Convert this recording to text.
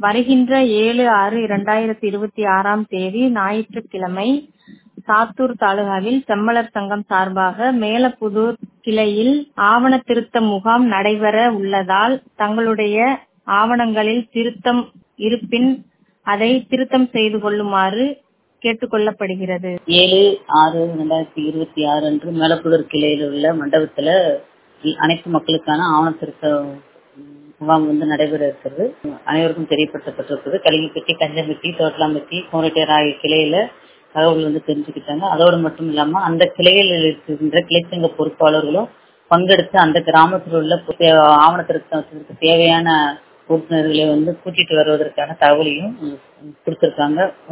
வருகின்ற ஏழு ஆறு இரண்டாயிரத்தி இருபத்தி ஆறாம் தேதி ஞாயிற்றுக்கிழமை சாத்தூர் தாலுகாவில் செம்மலர் சங்கம் சார்பாக மேலப்புதூர் கிளையில் ஆவண திருத்த முகாம் நடைபெற உள்ளதால் தங்களுடைய ஆவணங்களில் திருத்தம் இருப்பின் அதை திருத்தம் செய்து கொள்ளுமாறு கேட்டுக்கொள்ளப்படுகிறது ஏழு ஆறு ரெண்டாயிரத்தி இருபத்தி ஆறு அன்று மேலப்புதூர் கிளையில் உள்ள மண்டபத்துல அனைத்து மக்களுக்கான ஆவண திருத்த முகாம் வந்து நடைபெற இருக்கிறது அனைவருக்கும் தெரியப்படுத்தப்பட்டிருக்கிறது கலிங்கப்பட்டி கஞ்சம்பட்டி தோட்டலாம்பட்டி கோரட்டேர் ஆகிய கிளையில தகவல் வந்து தெரிஞ்சுக்கிட்டாங்க அதோடு மட்டும் இல்லாம அந்த கிளையில் இருக்கின்ற கிளைச்சங்க பொறுப்பாளர்களும் பங்கெடுத்து அந்த கிராமத்தில் உள்ள ஆவண திருத்தத்திற்கு தேவையான உறுப்பினர்களை வந்து கூட்டிட்டு வருவதற்கான தகவலையும் கொடுத்திருக்காங்க